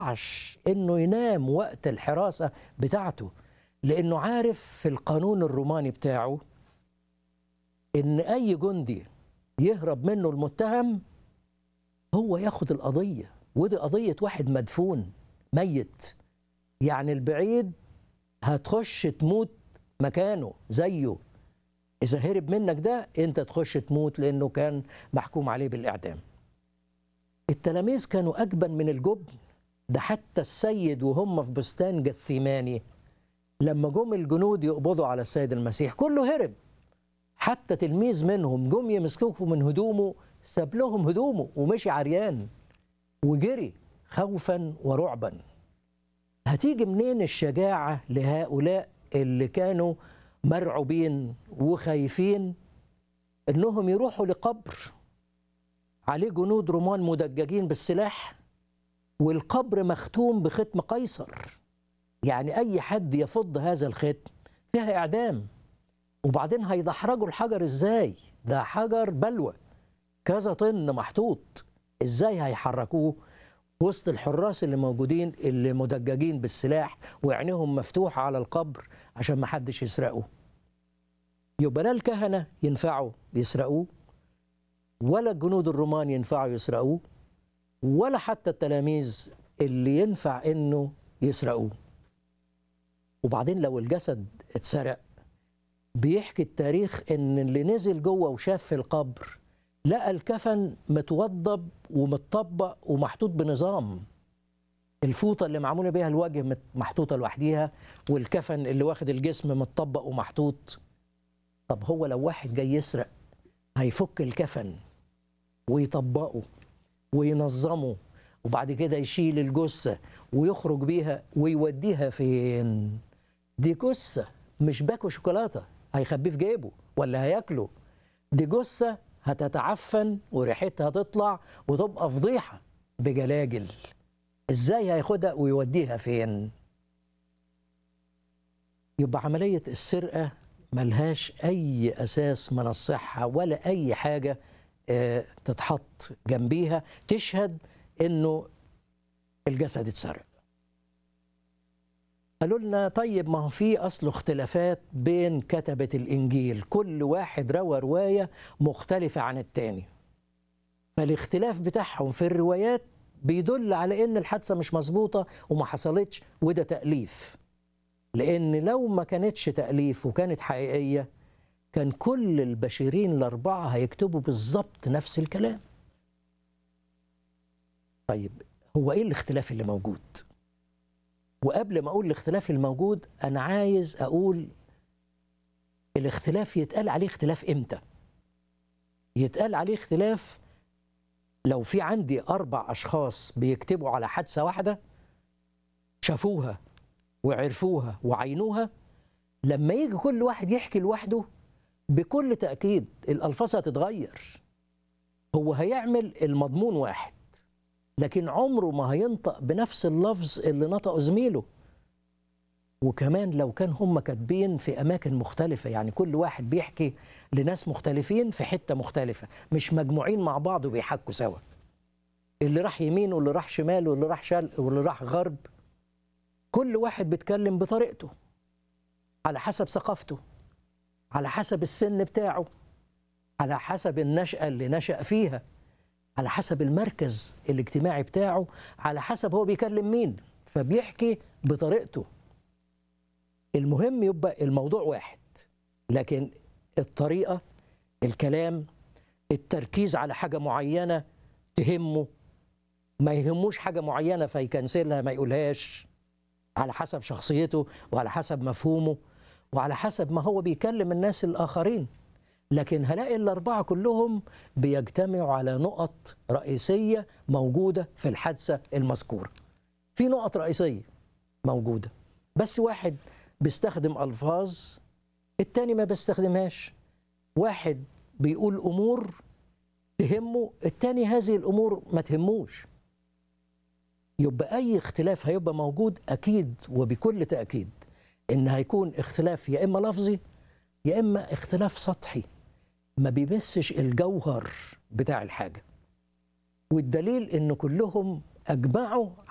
ينفعش انه ينام وقت الحراسه بتاعته لانه عارف في القانون الروماني بتاعه ان اي جندي يهرب منه المتهم هو ياخد القضيه ودي قضيه واحد مدفون ميت يعني البعيد هتخش تموت مكانه زيه اذا هرب منك ده انت تخش تموت لانه كان محكوم عليه بالاعدام التلاميذ كانوا اجبن من الجبن ده حتى السيد وهم في بستان جثيماني لما جم الجنود يقبضوا على السيد المسيح كله هرب حتى تلميذ منهم جم يمسكوه من هدومه ساب لهم هدومه ومشي عريان وجري خوفا ورعبا هتيجي منين الشجاعة لهؤلاء اللي كانوا مرعوبين وخايفين انهم يروحوا لقبر عليه جنود رومان مدججين بالسلاح والقبر مختوم بختم قيصر يعني اي حد يفض هذا الختم فيها اعدام وبعدين هيدحرجوا الحجر ازاي ده حجر بلوى كذا طن محطوط ازاي هيحركوه وسط الحراس اللي موجودين اللي مدججين بالسلاح وعينيهم مفتوحة على القبر عشان ما حدش يسرقه يبقى لا الكهنة ينفعوا يسرقوه ولا الجنود الرومان ينفعوا يسرقوه ولا حتى التلاميذ اللي ينفع انه يسرقوه وبعدين لو الجسد اتسرق بيحكي التاريخ ان اللي نزل جوه وشاف في القبر لقى الكفن متوضب ومتطبق ومحطوط بنظام الفوطه اللي معموله بيها الوجه محطوطه لوحديها والكفن اللي واخد الجسم متطبق ومحطوط طب هو لو واحد جاي يسرق هيفك الكفن ويطبقه وينظمه وبعد كده يشيل الجثه ويخرج بيها ويوديها فين دي جثه مش باكو شوكولاته هيخبيه في جيبه ولا هياكله دي جثه هتتعفن وريحتها تطلع وتبقى فضيحه بجلاجل ازاي هياخدها ويوديها فين يبقى عمليه السرقه ملهاش اي اساس من الصحه ولا اي حاجه اه تتحط جنبيها تشهد انه الجسد اتسرق قالوا لنا طيب ما هو في اصله اختلافات بين كتبه الانجيل كل واحد روى روايه مختلفه عن التاني فالاختلاف بتاعهم في الروايات بيدل على ان الحادثه مش مظبوطه وما حصلتش وده تاليف لان لو ما كانتش تاليف وكانت حقيقيه كان كل البشرين الاربعه هيكتبوا بالظبط نفس الكلام طيب هو ايه الاختلاف اللي موجود وقبل ما اقول الاختلاف الموجود انا عايز اقول الاختلاف يتقال عليه اختلاف امتى يتقال عليه اختلاف لو في عندي اربع اشخاص بيكتبوا على حادثه واحده شافوها وعرفوها وعينوها لما يجي كل واحد يحكي لوحده بكل تاكيد الالفاظ هتتغير هو هيعمل المضمون واحد لكن عمره ما هينطق بنفس اللفظ اللي نطقه زميله وكمان لو كان هم كاتبين في اماكن مختلفه يعني كل واحد بيحكي لناس مختلفين في حته مختلفه مش مجموعين مع بعض وبيحكوا سوا اللي راح يمين واللي راح شمال واللي راح شرق واللي راح غرب كل واحد بيتكلم بطريقته على حسب ثقافته على حسب السن بتاعه على حسب النشأة اللي نشأ فيها على حسب المركز الاجتماعي بتاعه على حسب هو بيكلم مين فبيحكي بطريقته المهم يبقى الموضوع واحد لكن الطريقة الكلام التركيز على حاجة معينة تهمه ما يهموش حاجة معينة فيكنسلها ما يقولهاش على حسب شخصيته وعلى حسب مفهومه وعلى حسب ما هو بيكلم الناس الآخرين لكن هلاقي الأربعة كلهم بيجتمعوا على نقط رئيسية موجودة في الحادثة المذكورة في نقط رئيسية موجودة بس واحد بيستخدم ألفاظ التاني ما بيستخدمهاش واحد بيقول أمور تهمه التاني هذه الأمور ما تهموش يبقى أي اختلاف هيبقى موجود أكيد وبكل تأكيد إن هيكون اختلاف يا إما لفظي يا إما اختلاف سطحي ما بيمسش الجوهر بتاع الحاجة والدليل إن كلهم أجمعوا